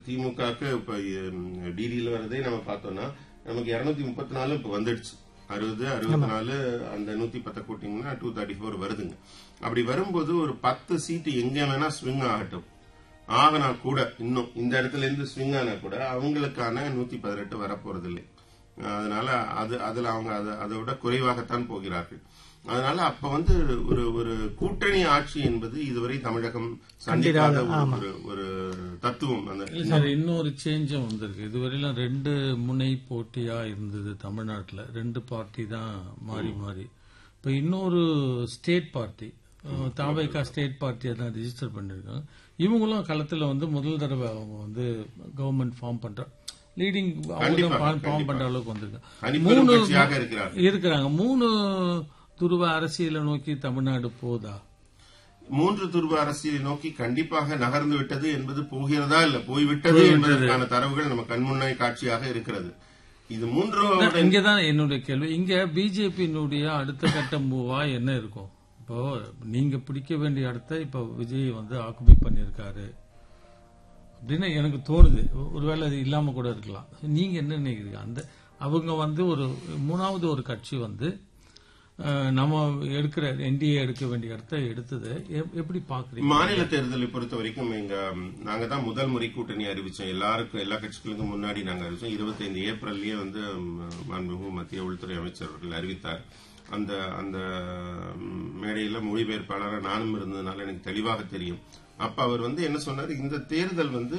திமுகக்கு இப்ப டிடியில வரதே நம்ம பார்த்தோம்னா நமக்கு இருநூத்தி முப்பத்தி நாலு இப்ப வந்துடுச்சு அறுபது அறுபத்தி நாலு அந்த நூத்தி பத்தை கூட்டிங்கன்னா டூ தேர்ட்டி ஃபோர் வருதுங்க அப்படி வரும்போது ஒரு பத்து சீட்டு எங்க வேணா ஸ்விங் ஆகட்டும் ஆகனா கூட இன்னும் இந்த இடத்துல இருந்து ஸ்விங் ஆனா கூட அவங்களுக்கான நூத்தி பதினெட்டு வரப்போறது இல்லை அதனால அது அதுல அவங்க அதை அதை விட குறைவாகத்தான் போகிறார்கள் அதனால அப்ப வந்து ஒரு ஒரு கூட்டணி ஆட்சி என்பது இதுவரை தமிழகம் சந்திக்காத ஒரு- ஒரு ஒரு தத்துவம் அந்த இல்ல சார் இன்னொரு சேஞ்சும் வந்திருக்கு இதுவரையிலும் ரெண்டு முனை போட்டியா இருந்தது தமிழ்நாட்டுல ரெண்டு பார்ட்டி தான் மாறி மாறி இப்ப இன்னொரு ஸ்டேட் பார்ட்டி தாவைக்கா ஸ்டேட் பார்ட்டியை தான் ரிஜிஸ்டர் பண்ணிருக்காங்க இவங்களும் களத்துல வந்து முதல் தடவை அவங்க வந்து கவர்மெண்ட் ஃபார்ம் பண்ற லீடிங் அவங்க ஃபார்ம் பண்ற அளவுக்கு வந்திருக்காங்க தனிப்பெரும் கட்சியாக இருக்கிறார் இருக்கிறாங்க மூணு துருவ அரசியலை நோக்கி தமிழ்நாடு போதா மூன்று துருவ அரசியலை நோக்கி கண்டிப்பாக நகர்ந்து விட்டது என்பது போகிறதா இல்ல போய்விட்டது என்பதற்கான தரவுகள் நம்ம கண்முன்னாய் காட்சியாக இருக்கிறது இது மூன்றோட இங்கதான் என்னுடைய கேள்வி இங்க பிஜேபியினுடைய அடுத்த கட்ட மூவா என்ன இருக்கும் இப்போ நீங்க பிடிக்க வேண்டிய இடத்த இப்ப விஜய் வந்து ஆக்குபை பண்ணிருக்காரு அப்படின்னு எனக்கு தோணுது ஒருவேளை அது இல்லாம கூட இருக்கலாம் நீங்க என்ன நினைக்கிறீங்க அந்த அவங்க வந்து ஒரு மூணாவது ஒரு கட்சி வந்து அஹ், நம்ம எடுக்கிற என்டிஏ எடுக்க வேண்டிய இடத்த எடுத்தது எப்- எப்படி பாக்குறீங்க மாநில தேர்தலை பொறுத்த வரைக்கும் எங்க ம், நாங்க தான் முதல் முறை கூட்டணி அறிவிச்சோம் எல்லாருக்கும் எல்லா கட்சிகளுக்கும் முன்னாடி நாங்க அறிவிச்சோம் 25 ஏப்ரல்லயே வந்து ம், மாண்புமிகு மத்திய உள்துறை அமைச்சர் அவர்கள் அறிவித்தார் அந்த அந்த ம், மேடையில மொழிபெயர்ப்பாளராக நானும் இருந்ததுனால எனக்கு தெளிவாக தெரியும் அப்ப அவர் வந்து என்ன சொன்னார் இந்த தேர்தல் வந்து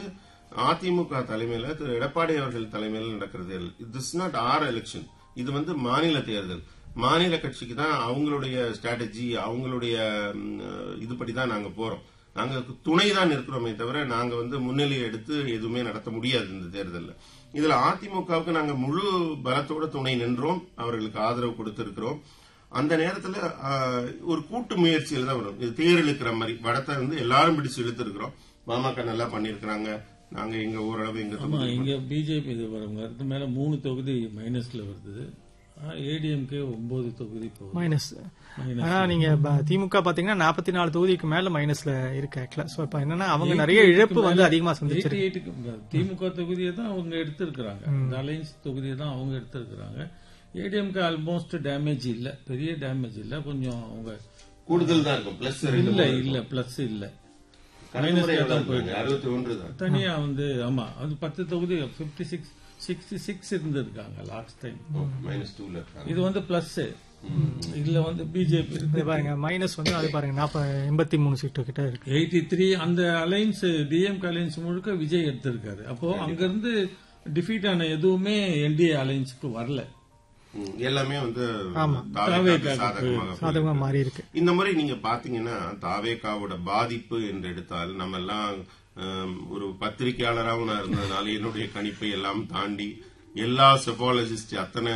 அதிமுக தலைமையில திரு எடப்பாடி அவர்கள் தலைமையில் நடக்கிற தேர்தல் திஸ் நாட் ஆர் எலெக்ஷன் இது வந்து மாநில தேர்தல் மாநில கட்சிக்கு தான் அவங்களுடைய ஸ்ட்ராட்டஜி அவங்களுடைய ம், இதுபடி தான் நாங்க போறோம் நாங்க துணை தான் இருக்கிறோமே தவிர நாங்க வந்து முன்னிலையை எடுத்து எதுவுமே நடத்த முடியாது இந்த தேர்தலில் இதுல அதிமுகவுக்கு நாங்க முழு பலத்தோட துணை நின்றோம் அவர்களுக்கு ஆதரவு கொடுத்திருக்கிறோம் அந்த நேரத்துல ஆஹ், ஒரு கூட்டு முயற்சியில் தான் வரும் இது தேர் இழுக்கிற மாதிரி வடத்தை வந்து எல்லாரும் பிடிச்சு இழுத்திருக்கிறோம் பாமக நல்லா பண்ணிருக்கிறாங்க நாங்க எங்க ஓரளவு எங்க ஆமா இங்க பிஜேபி இது வருங்க அடுத்து மேல மூணு தொகுதி மைனஸ்ல வருது ஏடிஎம்கே ஒன்பது தொகுதி போகுது மைனஸ் ஆனா நீங்க ப- திமுக பாத்தீங்கன்னா நாற்பத்தி நாலு தொகுதிக்கு மேல மைனஸ்ல இருக்கு ஆக்சுவலா சோ இப்ப என்னன்னா அவங்க நிறைய இழப்பு வந்து அதிகமா சந்திச்சிருக்கு 88 திமுக தொகுதியை தான் அவங்க எடுத்திருக்கிறாங்க இந்த அலைன்ஸ் தொகுதியை தான் அவங்க எடுத்திருக்கிறாங்க ஏடிஎம்கே ஆல்மோஸ்ட் டேமேஜ் இல்ல பெரிய டேமேஜ் இல்ல கொஞ்சம் அவங்க கூடுதல் தான் இருக்கும் பிளஸ் இல்ல இல்ல பிளஸ் இல்ல அறுபத்தி ஒன்று தான் தனியா வந்து ஆமா அது பத்து தொகுதி 56 சிக்ஸ் சிக்ஸ்டி சிக்ஸ் இருந்திருக்காங்க லாஸ்ட் டைம் மைனஸ் டூல இருக்காங்க இது வந்து பிளஸ் இதுல வந்து பிஜேபி இது பாருங்க மைனஸ் வந்து அது பாருங்க நாற்பது எண்பத்தி மூணு சீட்டு கிட்ட இருக்கு எயிட்டி த்ரீ அந்த அலைன்ஸ் டிஎம்கே அலைன்ஸ் முழுக்க விஜய் எடுத்திருக்காரு அப்போ அங்கிருந்து டிஃபீட் ஆன எதுவுமே என்டிஏ அலைன்ஸ்க்கு வரல ம், எல்லாமே வந்து தாவேக்காவுக்கு தாவேக்காவுக்கு சாதகமாக சாதகமா மாறி இருக்கு இந்த முறை நீங்க பாத்தீங்கன்னா தாவேகாவோட பாதிப்பு என்று எடுத்தால் நம்ம எல்லாம் ஹம், ஒரு பத்திரிகையாளராகவும் நான் இருந்ததுனால என்னுடைய கணிப்பை எல்லாம் தாண்டி எல்லா செபாலஜிஸ்ட் அத்தனை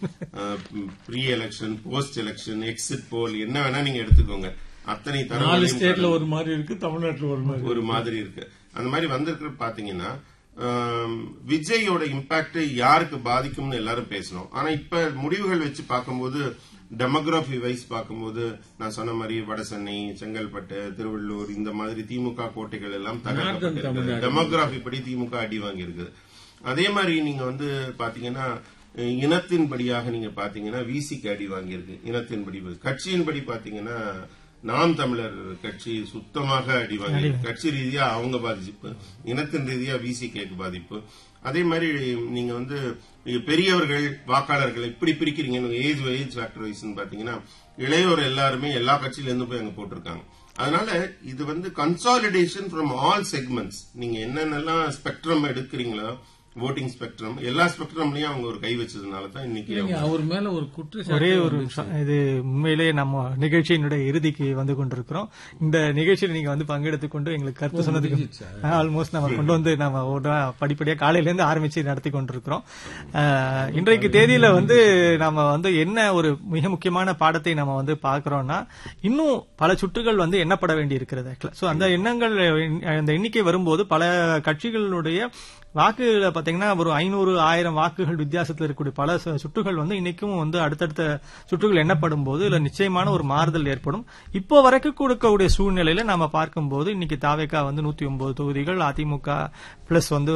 pre election post election exit poll என்ன வேணா நீங்க எடுத்துக்கோங்க அத்தனை நாலு தரவுகளையும் ஸ்டேட்ல ஒரு மாதிரி இருக்கு தமிழ்நாட்டுல ஒரு மாதிரி ஒரு மாதிரி இருக்கு அந்த மாதிரி வந்திருக்கிற பாத்தீங்கன்னா ஆம், விஜயோட இம்பாக்ட் யாருக்கு பாதிக்கும்னு எல்லாரும் பேசணும் ஆனா இப்ப முடிவுகள் வச்சு பார்க்கும்போது டெமோகிராபி வைஸ் பார்க்கும்போது நான் சொன்ன மாதிரி வடசென்னை செங்கல்பட்டு திருவள்ளூர் இந்த மாதிரி திமுக கோட்டைகள் எல்லாம் தகர்க்கப்பட்டிருக்கு டெமோகிராபி படி திமுக அடி வாங்கியிருக்கு அதே மாதிரி நீங்க வந்து பாத்தீங்கன்னா அஹ், இனத்தின்படியாக நீங்க பாத்தீங்கன்னா விசிக்கு அடி வாங்கியிருக்கு இனத்தின்படி கட்சியின்படி பாத்தீங்கன்னா நாம் தமிழர் கட்சி சுத்தமாக அடி வாங்கியிருக்கு கட்சி ரீதியா அவங்க பாதிப்பு இனத்தின் ரீதியா விசிகேக்கு பாதிப்பு அதே மாதிரி நீங்க வந்து பெரியவர்கள் வாக்காளர்கள் இப்படி பிரிக்கிறீங்க ஏஜ் ஏஜ் ஃபேக்டர் வைஸ் பாத்தீங்கன்னா இளையோர் எல்லாருமே எல்லா கட்சியில இருந்து போய் அங்க போட்டிருக்காங்க அதனால இது வந்து கன்சாலிடேஷன் ஃப்ரம் ஆல் செக்மெண்ட்ஸ் நீங்க என்னென்னலாம் ஸ்பெக்ட்ரம் எடுக்கிறீங்களோ ஓட்டிங் ஸ்பெக்ட்ரம் எல்லா ஸ்பெக்ட்ரம்லயும் அவங்க ஒரு கை வச்சதுனால தான் இன்னைக்கு இல்லைங்க, அவர் மேல ஒரு குற்றச்சாட்டு ஒரே ஒரு நிமிஷம் இது உண்மையிலேயே நம்ம நிகழ்ச்சியினுடைய இறுதிக்கு வந்து கொண்டிருக்கிறோம் இந்த நிகழ்ச்சியில் நீங்க வந்து பங்கெடுத்துக் கொண்டு எங்களுக்கு கருத்து சொன்னதுக்கு ஆல்மோஸ்ட் நம்ம கொண்டு வந்து நம்ம ஒரு படிப்படியா காலையில இருந்து ஆரம்பிச்சு நடத்தி கொண்டிருக்கிறோம் அஹ், இன்றைக்கு தேதியில வந்து நம்ம வந்து என்ன ஒரு மிக முக்கியமான பாடத்தை நம்ம வந்து பார்க்கிறோம்னா இன்னும் பல சுட்டுகள் வந்து எண்ணப்பட வேண்டி இருக்கிறது சோ அந்த எண்ணங்கள் அந்த எண்ணிக்கை வரும்போது பல கட்சிகளுடைய வாக்குகளை பாத்தீங்கன்னா ஒரு ஐநூறு ஆயிரம் வாக்குகள் வித்தியாசத்தில் இருக்கக்கூடிய பல சு- சுற்றுகள் வந்து இன்னைக்கும் வந்து அடுத்தடுத்த சுற்றுகள் எண்ணப்படும் போது இதுல நிச்சயமான ஒரு மாறுதல் ஏற்படும் இப்போ வரைக்கும் கொடுக்கக்கூடிய சூழ்நிலையில நாம பார்க்கும்போது இன்னைக்கு தாவேக்கா வந்து நூத்தி ஒன்பது தொகுதிகள் அதிமுக பிளஸ் வந்து